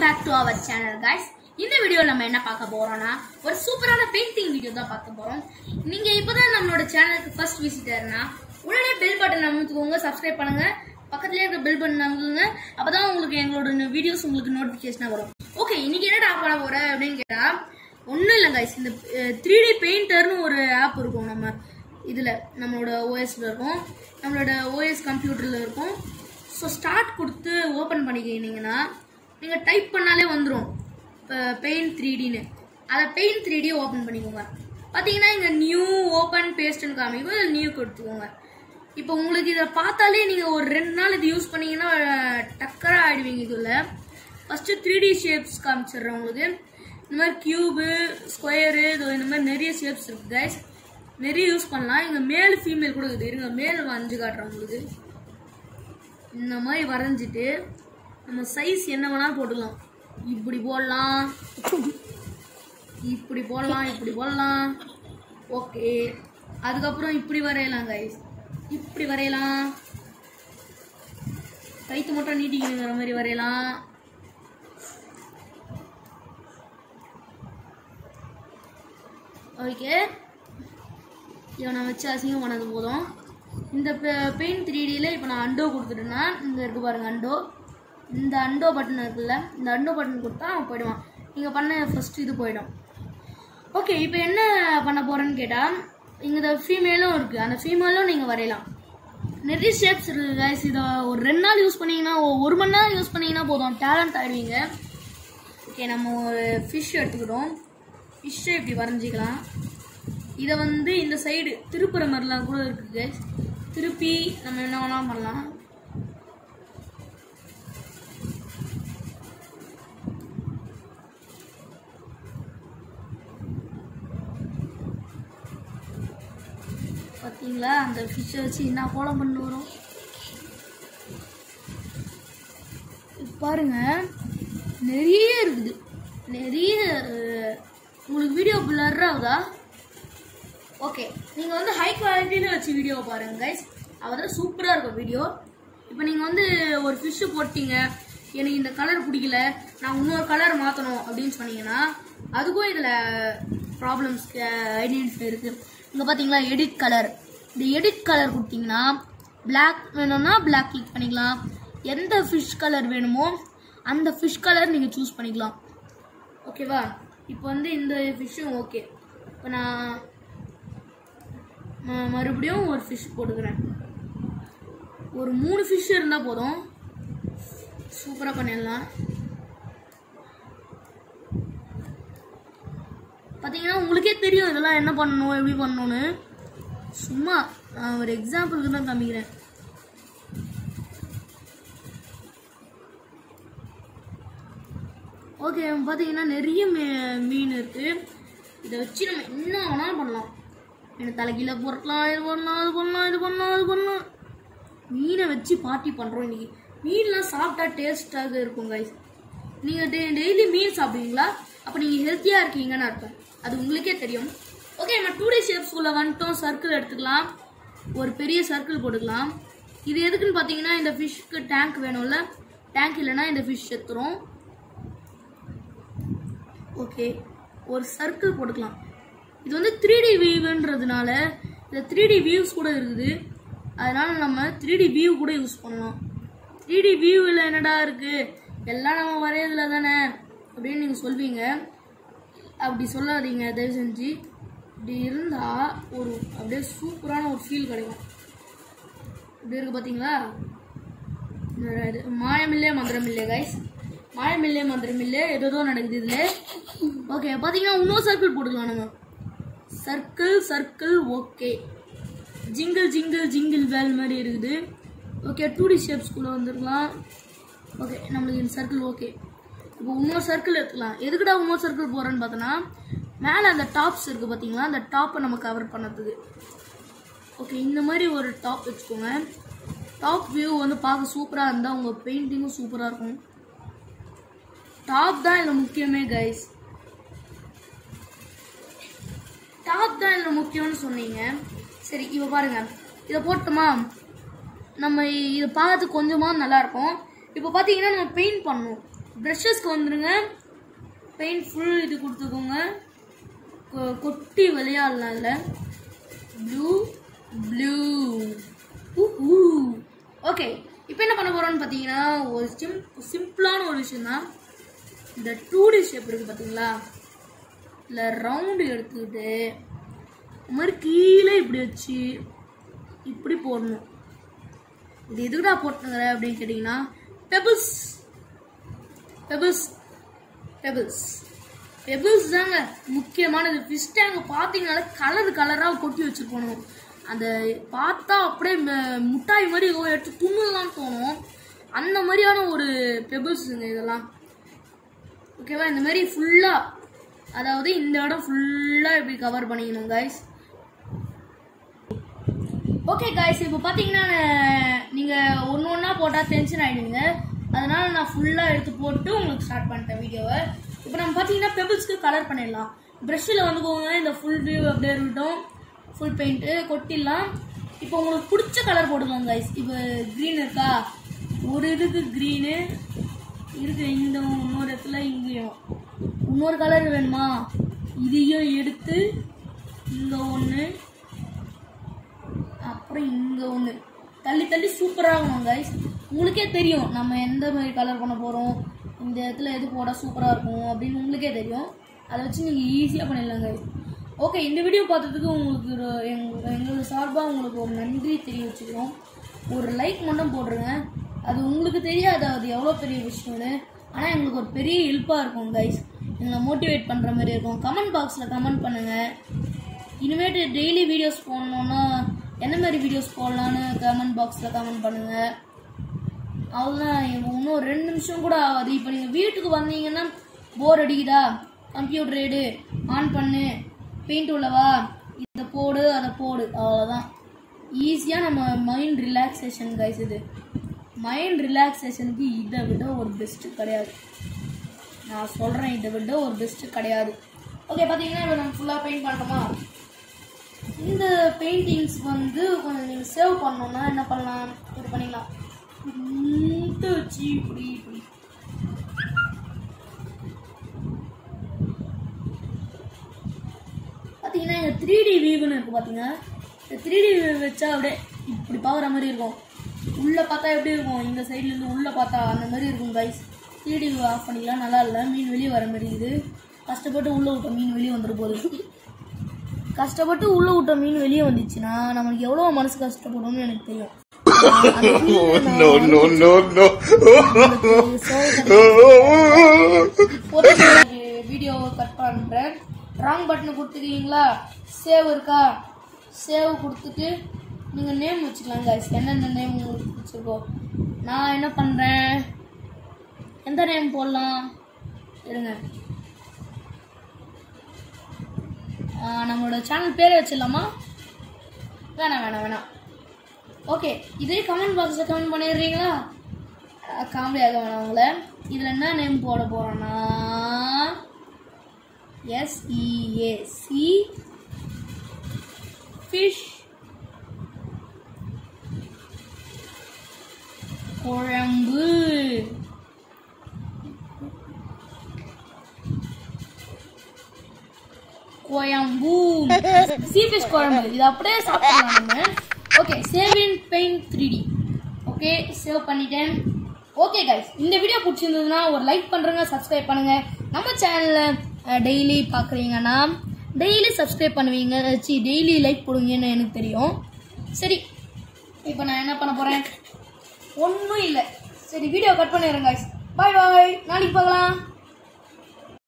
Back to our channel guys இந்த video நம்ம என்ன பார்க்க போறோம்னா ஒரு சூப்பரான பெயிண்டிங் வீடியோ தான் பார்க்க போறோம் நீங்க இப்பதான் நம்மளோட சேனலுக்கு ஃபர்ஸ்ட் விசிட்டர்னா உடனே பெல் பட்டன் அமுத்துக்கோங்க சப்ஸ்கிரைப் பண்ணுங்க பக்கத்துலயே இருக்க பெல் பட்டன் அமுக்குங்க அப்பதான் உங்களுக்கு எங்களோட வீடியோஸ் உங்களுக்கு நோட்டிபிகேஷனா வரும் ஓகே இன்னைக்கு என்னடா பண்ண போற அப்படின்னு கேட்டா ஒன்றும் இல்லை கைஸ் இந்த த்ரீ டி பெயிண்டர்னு ஒரு ஆப் இருக்கும் நம்ம இதில் நம்மளோட ஓஎஸ்ல இருக்கும் நம்மளோட ஓஎஸ் கம்ப்யூட்டரில் இருக்கும் ஸோ ஸ்டார்ட் கொடுத்து ஓப்பன் பண்ணிக்கிட்டீங்கன்னா நீங்கள் டைப் பண்ணாலே வந்துடும் இப்போ பெயிண்ட் த்ரீ டின்னு அதை பெயிண்ட் த்ரீ டி ஓப்பன் பண்ணிக்கோங்க பார்த்தீங்கன்னா இங்கே நியூ ஓப்பன் பேஸ்ட்னு காமிக்கும் இதில் நியூ கொடுத்துக்கோங்க இப்போ உங்களுக்கு இதை பார்த்தாலே நீங்கள் ஒரு ரெண்டு நாள் இது யூஸ் பண்ணீங்கன்னா டக்கராக ஆயிடுவீங்க இதில் ஃபஸ்ட்டு த்ரீ டி ஷேப்ஸ் காமிச்சிடுறேன் உங்களுக்கு இந்த மாதிரி கியூபு ஸ்கொயரு இது இந்த மாதிரி நிறைய ஷேப்ஸ் இருக்கு கைஸ் நிறைய யூஸ் பண்ணலாம் இங்கே மேல் ஃபீமேல் கூட இருக்குது இருங்க மேல் வரைஞ்சு காட்டுறேன் உங்களுக்கு இந்த மாதிரி வரைஞ்சிட்டு நம்ம சைஸ் என்ன வேணாலும் போட்டுக்கலாம் இப்படி போடலாம் இப்படி போடலாம் இப்படி போடலாம் ஓகே அதுக்கப்புறம் இப்படி வரையலாம் கைஸ் இப்படி வரையலாம் கைத்து மட்டும் நீட்டிக்கிற மாதிரி வரையலாம் ஓகே இவனை வச்சு அசிங்கம் பண்ணது போதும் இந்த பெயிண்ட் த்ரீ டியில் இப்போ நான் அண்டோ கொடுத்துட்டேன்னா இங்கே இருக்கு பாருங்க அண்டோ இந்த அண்டோ பட்டன் இருக்குல்ல இந்த அண்டோ பட்டன் கொடுத்தா அவன் போயிடுவான் நீங்கள் பண்ண ஃபர்ஸ்ட் இது போயிடும் ஓகே இப்போ என்ன பண்ண போகிறேன்னு கேட்டால் இங்கே ஃபீமேலும் இருக்குது அந்த ஃபீமேலும் நீங்கள் வரையலாம் நிறைய ஷேப்ஸ் இருக்குது guys இதை ஒரு ரெண்டு நாள் யூஸ் பண்ணீங்கன்னா ஒ- ஒரு மணி நேரம் யூஸ் பண்ணீங்கன்னா போதும் டேலண்ட் ஆயிடுவீங்க ஓகே நம்ம ஒரு ஃபிஷ் எடுத்துக்கிட்டோம் ஃபிஷ்ஷை இப்படி வரைஞ்சிக்கலாம் இதை வந்து இந்த சைடு திருப்புற மாதிரிலாம் கூட இருக்குது guys திருப்பி நம்ம என்ன வேணாலும் பண்ணலாம் பார்த்தீங்களா அந்த ஃபிஷ்ஷை வச்சு என்ன கோலம் பண்ணு வரும் இப்ப பாருங்க நிறைய இருக்குது நிறைய அஹ், உங்களுக்கு வீடியோ பிளர் ஆகுதா ஓகே நீங்கள் வந்து ஹை குவாலிட்டியில் வச்சு வீடியோ பாருங்க கைஸ் அவதான் சூப்பராக இருக்கும் வீடியோ இப்போ நீங்கள் வந்து ஒரு ஃபிஷ்ஷு போட்டீங்க எனக்கு இந்த கலர் பிடிக்கல நான் இன்னொரு கலர் மாற்றணும் அப்படின்னு சொன்னீங்கன்னா அதுக்கும் இதில் ப்ராப்ளம்ஸ் ஐடென்டிஃபை இருக்குது இங்கே பார்த்தீங்களா எடிட் கலர் இந்த எடிட் கலர் கொடுத்தீங்கன்னா Black வேணும்னா Black கிளிக் பண்ணிக்கலாம் எந்த ஃபிஷ் கலர் வேணுமோ அந்த ஃபிஷ் கலர் நீங்கள் சூஸ் பண்ணிக்கலாம் ஓகேவா இப்போ வந்து இந்த ஃபிஷ்ஷும் ஓகே இப்போ நான் ம- மறுபடியும் ஒரு ஃபிஷ் போட்டுக்கிறேன் ஒரு மூணு ஃபிஷ் இருந்தால் போதும் சூப்பராக பண்ணிடலாம் பார்த்தீங்கன்னா உங்களுக்கே தெரியும் இதெல்லாம் என்ன பண்ணணும் எப்படி பண்ணணும்னு சும்மா நான் ஒரு எக்ஸாம்பிளுக்கு தான் காமிக்கிறேன் ஓகே பார்த்தீங்கன்னா நிறைய மீ- மீன் இருக்குது இதை வச்சு நம்ம என்ன வேணாலும் பண்ணலாம் எனக்கு தலைகீழ பொருட்லாம் இது பண்ணலாம் அது பண்ணலாம் இது பண்ணலாம் அது பண்ணலாம் மீனை வச்சு பார்ட்டி பண்ணுறோம் இன்னைக்கு மீன்லாம் சாப்பிட்டா டேஸ்ட்டாக இருக்கும் கைஸ் நீங்கள் டெ டெய்லி மீன் சாப்பிடுவீங்களா அப்போ நீங்கள் ஹெல்த்தியாக இருக்கீங்கன்னு அர்த்தம் அது உங்களுக்கே தெரியும் ஓகே நம்ம டூ டே ஷேப்ஸ்குள்ளே வந்துட்டோம் சர்க்கிள் எடுத்துக்கலாம் ஒரு பெரிய சர்க்கிள் போட்டுக்கலாம் இது எதுக்குன்னு பார்த்தீங்கன்னா இந்த ஃபிஷ்க்கு டேங்க் வேணும்ல டேங்க் இல்லைன்னா இந்த ஃபிஷ் செத்துரும் ஓகே ஒரு சர்க்கிள் போட்டுக்கலாம் இது வந்து த்ரீ டி வியூன்றதுனால இந்த த்ரீ டி வியூஸ் கூட இருக்குது அதனால நம்ம த்ரீ டி வியூ கூட யூஸ் பண்ணலாம் த்ரீ டி வியூவில் என்னடா இருக்கு எல்லாம் நம்ம வரையதில் தானே அப்படின்னு நீங்கள் சொல்வீங்க அப்படி சொல்லாதீங்க தயவு செஞ்சு இப்படி இருந்தால் ஒரு அப்படியே சூப்பரான ஒரு ஃபீல் கிடைக்கும் இப்படி இருக்கு பார்த்தீங்களா இது மாயமில்லே மந்திரமில்லே கைஸ் மாயமில்லே மந்திரமில்லே ஏதோ ஏதோ நடக்குது இதில் ஓகே பார்த்தீங்கன்னா இன்னொரு சர்க்கிள் போட்டுக்கலாம் நம்ம circle circle okay jingle jingle jingle whale மாதிரி இருக்குது ஓகே டூ டி ஷேப்ஸ்குள்ளே வந்துருக்கலாம் ஓகே நம்மளுக்கு இந்த சர்க்கிள் ஓகே இப்போ இன்னொரு சர்க்கிள் எடுத்துக்கலாம் எதுக்குடா இன்னொரு சர்க்கிள் போகிறேன்னு பார்த்தோன்னா மேலே அந்த டாப்ஸ் இருக்குது பார்த்தீங்களா அந்த டாப்பை நம்ம கவர் பண்ணதுக்கு ஓகே இந்த மாதிரி ஒரு டாப் வச்சுக்கோங்க டாப் வியூ வந்து பார்க்க சூப்பராக இருந்தால் உங்கள் பெயிண்டிங்கும் சூப்பராக இருக்கும் டாப் தான் இதில் முக்கியமே கைஸ் டாப் தான் இதில் முக்கியம்னு சொன்னீங்க சரி இப்போ பாருங்க இதை போட்டோமா நம்ம இதை பார்த்து கொஞ்சமாக நல்லா இருக்கும் இப்போ பார்த்தீங்கன்னா நம்ம பெயிண்ட் பண்ணணும் ப்ரஷஸ்க்கு வந்துருங்க பெயிண்ட் ஃபுல் இது கொடுத்துக்கோங்க கொ- கொட்டி விளையாடலாம் இல்லை ப்ளூ ப்ளூ ஓகே இப்போ என்ன பண்ண போறோம்னு பார்த்தீங்கன்னா ஒரு சிம் சிம்பிளான ஒரு விஷயம் தான் இந்த டூ டி ஷேப் இருக்கு பார்த்தீங்களா இல்லை ரவுண்டு எடுத்துக்கிட்டு இந்த மாதிரி கீழே இப்படி வச்சு இப்படி போடணும் இது எதுக்குடா போட்டுங்கிற அப்படின்னு கேட்டிங்கன்னா பெபிள்ஸ் பெபிள்ஸ் பெபிள்ஸ் பெபிள்ஸ் தாங்க முக்கியமானது ஃபிஷ் டேங்க் பார்த்தீங்கனால கலர் கலராக கொட்டி வச்சுருக்கணும் அந்த பார்த்தா அப்படியே ம- முட்டாய் மாதிரி ஏதோ எடுத்து துண்ணலாம் தோணும் அந்த மாதிரியான ஒரு பெபிள்ஸுங்க இதெல்லாம் ஓகேவா இந்த மாதிரி ஃபுல்லாக அதாவது இந்த இடம் ஃபுல்லாக இப்படி கவர் பண்ணிக்கணும் கைஸ் ஓகே காய்ஸ் இப்போ பார்த்தீங்கன்னா நீங்கள் ஒன்று ஒன்றா போட்டால் டென்ஷன் ஆகிடுவீங்க அதனால நான் ஃபுல்லாக எடுத்து போட்டு உங்களுக்கு ஸ்டார்ட் பண்ணிட்டேன் வீடியோவை இப்போ நம்ம பார்த்தீங்கன்னா பெபிள்ஸ்க்கு கலர் பண்ணிடலாம் ப்ரஷ்ஷில் வந்துக்கோங்க இந்த ஃபுல் வியூ அப்படியே இருக்கட்டும் ஃபுல் பெயிண்ட்டு கொட்டிடலாம் இப்போ உங்களுக்கு பிடிச்ச கலர் போட்டுக்கோங்க கைஸ் இப்போ க்ரீன் இருக்கா ஒரு இதுக்கு க்ரீனு இருக்கு இந்த இன்னொரு இடத்துல இங்கேயும் இன்னொரு கலர் வேணுமா இதையும் எடுத்து இங்கே ஒன்று அப்புறம் இங்க ஒண்ணு தள்ளி தள்ளி சூப்பராக இருக்கணும் கைஸ் உங்களுக்கே தெரியும் நம்ம எந்த மாதிரி கலர் பண்ண போறோம் இந்த இடத்துல எது போட சூப்பரா இருக்கும் அப்படின்னு உங்களுக்கே தெரியும் அதை வச்சு நீங்க ஈஸியா பண்ணிடலாம் கைஸ் ஓகே இந்த வீடியோ பார்த்ததுக்கு உங்களுக்கு ஒரு எங்க எங்களோட சார்பாக உங்களுக்கு ஒரு நன்றி தெரிவிச்சுக்கிறோம் ஒரு லைக் மட்டும் போடுறேங்க அது உங்களுக்கு தெரியாது அது எவ்வளோ பெரிய விஷயம்னு ஆனால் எங்களுக்கு ஒரு பெரிய ஹெல்ப்பாக இருக்கும் கைஸ் எங்களை மோட்டிவேட் பண்ணுற மாதிரி இருக்கும் கமெண்ட் பாக்ஸில் கமெண்ட் பண்ணுங்கள் இனிமேட்டு டெய்லி வீடியோஸ் போடணுன்னா என்ன மாதிரி வீடியோஸ் போடலான்னு கமெண்ட் பாக்ஸில் கமெண்ட் பண்ணுங்கள் அவ்வளோதான் இன்னும் ஒரு ரெண்டு நிமிஷம் கூட ஆகாது இப்போ நீங்கள் வீட்டுக்கு வந்தீங்கன்னா போர் அடிக்குதா கம்ப்யூட்டர் எடு ஆன் பண்ணு பெயிண்ட் உள்ளவா இதை போடு அதை போடு அவ்வளோதான் ஈஸியாக நம்ம மைண்ட் ரிலாக்ஸேஷன் கைஸ் இது மைண்ட் ரிலாக்ஸேஷனுக்கு இதை விட ஒரு பெஸ்ட்டு கிடையாது நான் சொல்கிறேன் இதை விட ஒரு பெஸ்ட்டு கிடையாது ஓகே பார்த்தீங்கன்னா இப்போ நம்ம ஃபுல்லாக பெயிண்ட் பண்ணுறோமா இந்த பெயிண்டிங்ஸ் வந்து கொஞ்சம் நீங்கள் சேவ் பண்ணணும்னா என்ன பண்ணலாம் இப்படி பண்ணிக்கலாம் இப்படி வச்சு இப்படி இப்படி பார்த்தீங்கன்னா இங்கே த்ரீ டி வியூன்னு இருக்குது பார்த்தீங்க இந்த த்ரீ டி வியூ வச்சா அப்படியே இப்படி பார்க்குற மாதிரி இருக்கும் உள்ளே பார்த்தா எப்படி இருக்கும் இந்த சைட்லேருந்து உள்ளே பார்த்தா அந்த மாதிரி இருக்கும் guys three D view off பண்ணிக்கலாம் நல்லா இல்லை மீன் வெளியே வர மாதிரி இது கஷ்டப்பட்டு உள்ளே விட்ட மீன் வெளியே வந்துட்டு போகுது கஷ்டப்பட்டு உள்ள விட்ட மீன் வெளியே வந்துச்சுன்னா நம்மளுக்கு எவ்வளோ மனசு கஷ்டப்படும்னு எனக்கு தெரியும் அந்த மீனை நான் no, no, no, no. உங்களுக்கு சோறு இப்போதைக்கு வீடியோ கட் பண்ணுறேன் ராங் பட்டன் கொடுத்துருக்கீங்களா சேவ் இருக்கா சேவ் கொடுத்துட்டு நீங்கள் நேம் வச்சுக்கலாம் guys என்னென்ன நேம் உங்களுக்கு பிடிச்சிருக்கோ நான் என்ன பண்ணுறேன் எந்த நேம் போடலாம் இருங்க ஆ, நம்மளோட சேனல் பேரே வச்சிடலாமா வேணாம் வேணாம் வேணாம் ஓகே இதே கமெண்ட் பாக்ஸில் கமெண்ட் பண்ணிடுறீங்களா காமெடியாக வேணாம் உங்களை இதில் என்ன நேம் போட போகிறோன்னா எஸ்இஏசி ஃபிஷ் குழம்பு குழம்பு சீஃபிஷ் குழம்பு இது அப்படியே சாப்பிடலாம் நம்ம okay save in paint three D okay save பண்ணிட்டேன் ஓகே கைஸ் இந்த வீடியோ பிடிச்சிருந்ததுன்னா ஒரு லைக் பண்ணுறங்க சப்ஸ்கிரைப் பண்ணுங்க நம்ம சேனலில் டெய்லி பார்க்குறீங்கன்னா டெய்லி சப்ஸ்கிரைப் பண்ணுவீங்க சி டெய்லி லைக் போடுவீங்கன்னு எனக்கு தெரியும் சரி இப்போ நான் என்ன பண்ண போகிறேன் ஒன்றும் இல்லை சரி வீடியோ கட் பண்ணிடுறேன் கைஸ் பாய் பாய் நாளைக்கு பார்க்கலாம்